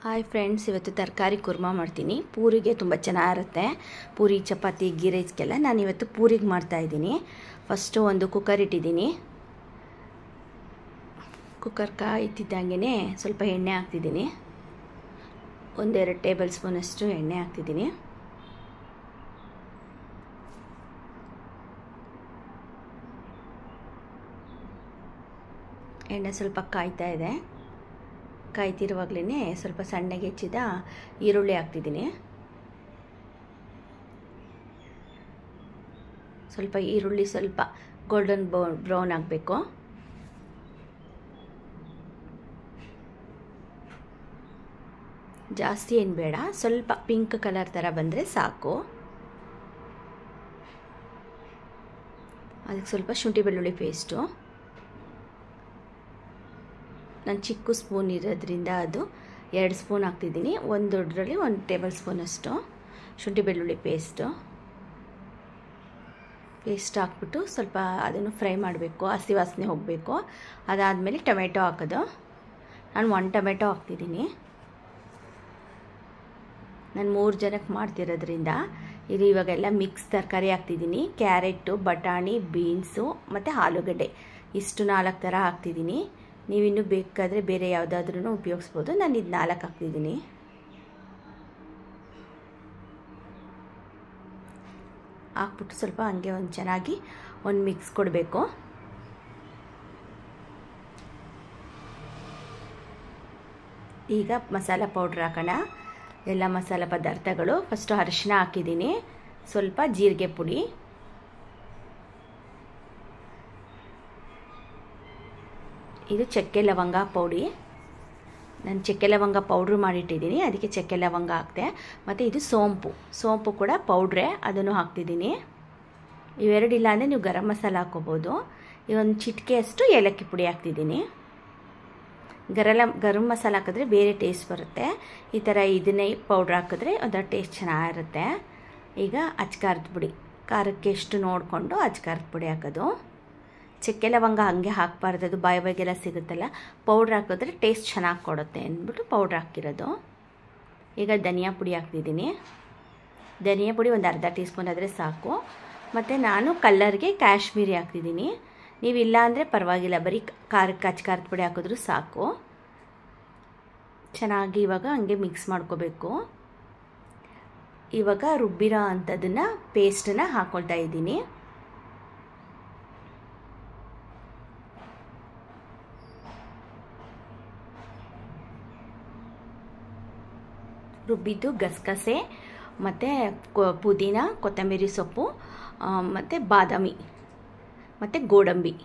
hi friends ಇವತ್ತು ತರಕಾರಿ ಕುರ್ಮಾ ಮಾಡ್ತೀನಿ ಪೂರಿಗೆ ತುಂಬ ಚೆನ್ನಾಗಿರುತ್ತೆ ಪೂರಿ ಚಪಾತಿ ಗೀ ರೈಸ್ಗೆಲ್ಲ ನಾನು ಇವತ್ತು ಪೂರಿಗೆ ಮಾಡ್ತಾಯಿದ್ದೀನಿ ಫಸ್ಟು ಒಂದು ಕುಕ್ಕರ್ ಇಟ್ಟಿದ್ದೀನಿ ಕುಕ್ಕರ್ ಕಾಯ್ತಿದ್ದಂಗೆ ಸ್ವಲ್ಪ ಎಣ್ಣೆ ಹಾಕ್ತಿದ್ದೀನಿ ಒಂದೆರಡು ಟೇಬಲ್ ಸ್ಪೂನಷ್ಟು ಎಣ್ಣೆ ಹಾಕ್ತಿದ್ದೀನಿ ಎಣ್ಣೆ ಸ್ವಲ್ಪ ಕಾಯ್ತಾ ಇದೆ ಕಾಯ್ತಿರುವಾಗಲೇ ಸ್ವಲ್ಪ ಸಣ್ಣಗೆ ಹೆಚ್ಚಿದ ಈರುಳ್ಳಿ ಹಾಕ್ತಿದ್ದೀನಿ ಸ್ವಲ್ಪ ಈರುಳ್ಳಿ ಸ್ವಲ್ಪ ಗೋಲ್ಡನ್ ಬೌ ಬ್ರೌನ್ ಆಗಬೇಕು ಜಾಸ್ತಿ ಏನು ಬೇಡ ಸ್ವಲ್ಪ ಪಿಂಕ್ ಕಲರ್ ಥರ ಬಂದರೆ ಸಾಕು ಅದಕ್ಕೆ ಸ್ವಲ್ಪ ಶುಂಠಿ ಬೆಳ್ಳುಳ್ಳಿ ಪೇಸ್ಟು ನಾನು ಚಿಕ್ಕ ಸ್ಪೂನ್ ಇರೋದ್ರಿಂದ ಅದು ಎರಡು ಸ್ಪೂನ್ ಹಾಕ್ತಿದ್ದೀನಿ ಒಂದು ದೊಡ್ಡರಲ್ಲಿ ಒಂದು ಟೇಬಲ್ ಸ್ಪೂನಷ್ಟು ಶುಂಠಿ ಬೆಳ್ಳುಳ್ಳಿ ಪೇಸ್ಟು ಪೇಸ್ಟ್ ಹಾಕ್ಬಿಟ್ಟು ಸ್ವಲ್ಪ ಅದನ್ನು ಫ್ರೈ ಮಾಡಬೇಕು ಹಸಿ ವಾಸನೆ ಹೋಗಬೇಕು ಅದಾದಮೇಲೆ ಟೊಮೆಟೊ ಹಾಕೋದು ನಾನು ಒಂದು ಟೊಮೆಟೊ ಹಾಕ್ತಿದ್ದೀನಿ ನಾನು ಮೂರು ಜನಕ್ಕೆ ಮಾಡ್ತಿರೋದ್ರಿಂದ ಇದು ಇವಾಗೆಲ್ಲ ಮಿಕ್ಸ್ ತರಕಾರಿ ಹಾಕ್ತಿದ್ದೀನಿ ಕ್ಯಾರೆಟು ಬಟಾಣಿ ಬೀನ್ಸು ಮತ್ತು ಆಲೂಗಡ್ಡೆ ಇಷ್ಟು ನಾಲ್ಕು ಥರ ಹಾಕ್ತಿದ್ದೀನಿ ನೀವಿನ್ನೂ ಬೇಕಾದರೆ ಬೇರೆ ಯಾವುದಾದ್ರೂ ಉಪಯೋಗಿಸ್ಬೋದು ನಾನು ಇದು ನಾಲ್ಕು ಹಾಕ್ತಿದ್ದೀನಿ ಹಾಕ್ಬಿಟ್ಟು ಸ್ವಲ್ಪ ಹಂಗೆ ಒಂದು ಚೆನ್ನಾಗಿ ಒಂದು ಮಿಕ್ಸ್ ಕೊಡಬೇಕು ಈಗ ಮಸಾಲ ಪೌಡ್ರ್ ಹಾಕೋಣ ಎಲ್ಲ ಮಸಾಲ ಪದಾರ್ಥಗಳು ಫಸ್ಟು ಅರಿಶಿನ ಹಾಕಿದ್ದೀನಿ ಸ್ವಲ್ಪ ಜೀರಿಗೆ ಪುಡಿ ಇದು ಚಕ್ಕೆ ಲವಂಗ ಪೌಡಿ ನಾನು ಚಕ್ಕೆ ಲವಂಗ ಪೌಡ್ರು ಮಾಡಿಟ್ಟಿದ್ದೀನಿ ಅದಕ್ಕೆ ಚಕ್ಕೆ ಲವಂಗ ಹಾಕ್ತೆ ಮತ್ತು ಇದು ಸೋಂಪು ಸೋಂಪು ಕೂಡ ಪೌಡ್ರೇ ಅದನ್ನು ಹಾಕ್ತಿದ್ದೀನಿ ಇವೆರಡಿಲ್ಲ ಅಂದರೆ ನೀವು ಗರಂ ಮಸಾಲ ಹಾಕ್ಕೋಬೋದು ಒಂದು ಚಿಟಿಕೆಯಷ್ಟು ಏಲಕ್ಕಿ ಪುಡಿ ಹಾಕ್ತಿದ್ದೀನಿ ಗರಲ ಗರಂ ಮಸಾಲ ಹಾಕಿದ್ರೆ ಬೇರೆ ಟೇಸ್ಟ್ ಬರುತ್ತೆ ಈ ಥರ ಇದನ್ನೇ ಪೌಡ್ರ್ ಹಾಕಿದ್ರೆ ಒಂಥರ ಟೇಸ್ಟ್ ಚೆನ್ನಾಗಿರುತ್ತೆ ಈಗ ಅಚ್ಕಾರದ ಪುಡಿ ಖಾರಕ್ಕೆ ಎಷ್ಟು ನೋಡಿಕೊಂಡು ಅಚ್ಕಾರದ ಪುಡಿ ಹಾಕೋದು ಚಕ್ಕೆ ಲವಂಗ ಹಾಗೆ ಹಾಕಬಾರ್ದು ಅದು ಬಾಯಿ ಬಾಯಿಗೆಲ್ಲ ಸಿಗುತ್ತಲ್ಲ ಪೌಡ್ರ್ ಹಾಕಿದ್ರೆ ಟೇಸ್ಟ್ ಚೆನ್ನಾಗಿ ಕೊಡುತ್ತೆ ಅಂದ್ಬಿಟ್ಟು ಪೌಡ್ರ್ ಹಾಕಿರೋದು ಈಗ ಧನಿಯಾ ಪುಡಿ ಹಾಕ್ತಿದ್ದೀನಿ ಧನಿಯಾ ಪುಡಿ ಒಂದು ಅರ್ಧ ಟೀ ಸ್ಪೂನ್ ಆದರೆ ಸಾಕು ಮತ್ತು ನಾನು ಕಲ್ಲರ್ಗೆ ಕಾಶ್ಮೀರಿ ಹಾಕ್ತಿದ್ದೀನಿ ನೀವಿಲ್ಲ ಅಂದರೆ ಪರವಾಗಿಲ್ಲ ಬರೀ ಖಾರಕ್ಕೆ ಅಚ್ಚ ಖಾರದ ಪುಡಿ ಹಾಕಿದ್ರೂ ಸಾಕು ಚೆನ್ನಾಗಿ ಇವಾಗ ಹಂಗೆ ಮಿಕ್ಸ್ ಮಾಡ್ಕೋಬೇಕು ಇವಾಗ ರುಬ್ಬಿರೋ ಅಂಥದ್ದನ್ನು ಪೇಸ್ಟನ್ನು ಹಾಕ್ಕೊಳ್ತಾ ಇದ್ದೀನಿ ರುಬ್ಬಿದ್ದು ಗಸಗಸೆ ಮತ್ತು ಪುದೀನ ಕೊತ್ತಂಬರಿ ಸೊಪ್ಪು ಮತ್ತು ಬಾದಾಮಿ ಮತ್ತು ಗೋಡಂಬಿ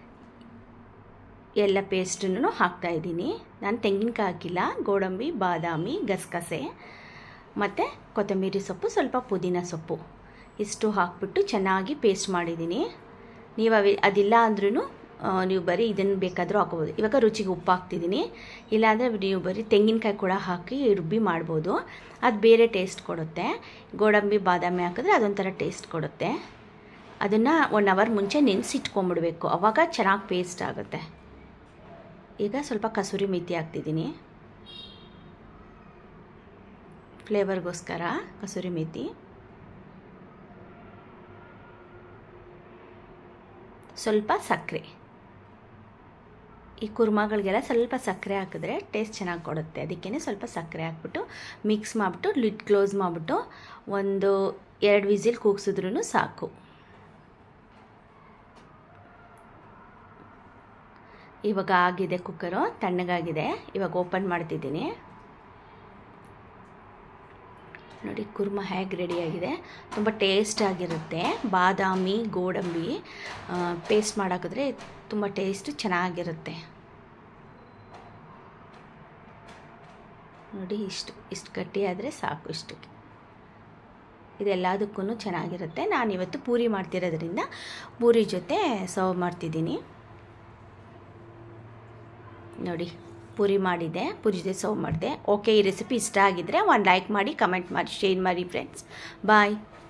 ಎಲ್ಲ ಪೇಸ್ಟನ್ನು ಹಾಕ್ತಾಯಿದ್ದೀನಿ ನಾನು ತೆಂಗಿನಕಾಯಿ ಹಾಕಿಲ್ಲ ಗೋಡಂಬಿ ಬಾದಾಮಿ ಗಸಗಸೆ ಮತ್ತು ಕೊತ್ತಂಬರಿ ಸೊಪ್ಪು ಸ್ವಲ್ಪ ಪುದೀನ ಸೊಪ್ಪು ಇಷ್ಟು ಹಾಕ್ಬಿಟ್ಟು ಚೆನ್ನಾಗಿ ಪೇಸ್ಟ್ ಮಾಡಿದ್ದೀನಿ ನೀವು ಅವಿ ಅದಿಲ್ಲ ಅಂದ್ರೂ ನೀವು ಬರೀ ಇದನ್ನು ಬೇಕಾದರೂ ಹಾಕೋಬೋದು ಇವಾಗ ರುಚಿಗೆ ಉಪ್ಪು ಹಾಕ್ತಿದ್ದೀನಿ ಇಲ್ಲಾಂದರೆ ನೀವು ಬರೀ ತೆಂಗಿನಕಾಯಿ ಕೂಡ ಹಾಕಿ ರುಬ್ಬಿ ಮಾಡ್ಬೋದು ಅದು ಬೇರೆ ಟೇಸ್ಟ್ ಕೊಡುತ್ತೆ ಗೋಡಂಬಿ ಬಾದಾಮಿ ಹಾಕಿದ್ರೆ ಅದೊಂಥರ ಟೇಸ್ಟ್ ಕೊಡುತ್ತೆ ಅದನ್ನು ಒನ್ ಅವರ್ ಮುಂಚೆ ನೆನೆಸಿಟ್ಕೊಂಬಿಡ್ಬೇಕು ಆವಾಗ ಚೆನ್ನಾಗಿ ಪೇಸ್ಟ್ ಆಗುತ್ತೆ ಈಗ ಸ್ವಲ್ಪ ಕಸೂರಿ ಮೆಥಿ ಹಾಕ್ತಿದ್ದೀನಿ ಫ್ಲೇವರ್ಗೋಸ್ಕರ ಕಸೂರಿ ಮೆಥಿ ಸ್ವಲ್ಪ ಸಕ್ಕರೆ ಈ ಕುರ್ಮಾಗಳಿಗೆಲ್ಲ ಸ್ವಲ್ಪ ಸಕ್ಕರೆ ಹಾಕಿದ್ರೆ ಟೇಸ್ಟ್ ಚೆನ್ನಾಗಿ ಕೊಡುತ್ತೆ ಅದಕ್ಕೇ ಸ್ವಲ್ಪ ಸಕ್ಕರೆ ಹಾಕ್ಬಿಟ್ಟು ಮಿಕ್ಸ್ ಮಾಡಿಬಿಟ್ಟು ಲಿಡ್ ಕ್ಲೋಸ್ ಮಾಡಿಬಿಟ್ಟು ಒಂದು ಎರಡು ವಿಸಿಲ್ ಕೂಗ್ಸಿದ್ರೂ ಸಾಕು ಇವಾಗ ಆಗಿದೆ ಕುಕ್ಕರು ತಣ್ಣಗಾಗಿದೆ ಇವಾಗ ಓಪನ್ ಮಾಡ್ತಿದ್ದೀನಿ ನೋಡಿ ಕುರ್ಮ ಹೇಗೆ ರೆಡಿಯಾಗಿದೆ ತುಂಬ ಟೇಸ್ಟಾಗಿರುತ್ತೆ ಬಾದಾಮಿ ಗೋಡಂಬಿ ಪೇಸ್ಟ್ ಮಾಡಾಕಿದ್ರೆ ತುಂಬ ಟೇಸ್ಟು ಚೆನ್ನಾಗಿರುತ್ತೆ ನೋಡಿ ಇಷ್ಟು ಇಷ್ಟು ಗಟ್ಟಿಯಾದರೆ ಸಾಕು ಇಷ್ಟಕ್ಕೆ ಇದೆಲ್ಲದಕ್ಕೂ ಚೆನ್ನಾಗಿರುತ್ತೆ ನಾನಿವತ್ತು ಪೂರಿ ಮಾಡ್ತಿರೋದ್ರಿಂದ ಪೂರಿ ಜೊತೆ ಸರ್ವ್ ಮಾಡ್ತಿದ್ದೀನಿ ನೋಡಿ ಪೂರಿ ಮಾಡಿದೆ ಪೂರಿ ಜೊತೆ ಸರ್ವ್ ಮಾಡಿದೆ ಓಕೆ ಈ ರೆಸಿಪಿ ಇಷ್ಟ ಆಗಿದ್ದರೆ ಒಂದು ಲೈಕ್ ಮಾಡಿ ಕಮೆಂಟ್ ಮಾಡಿ ಶೇರ್ ಮಾಡಿ ಫ್ರೆಂಡ್ಸ್ ಬಾಯ್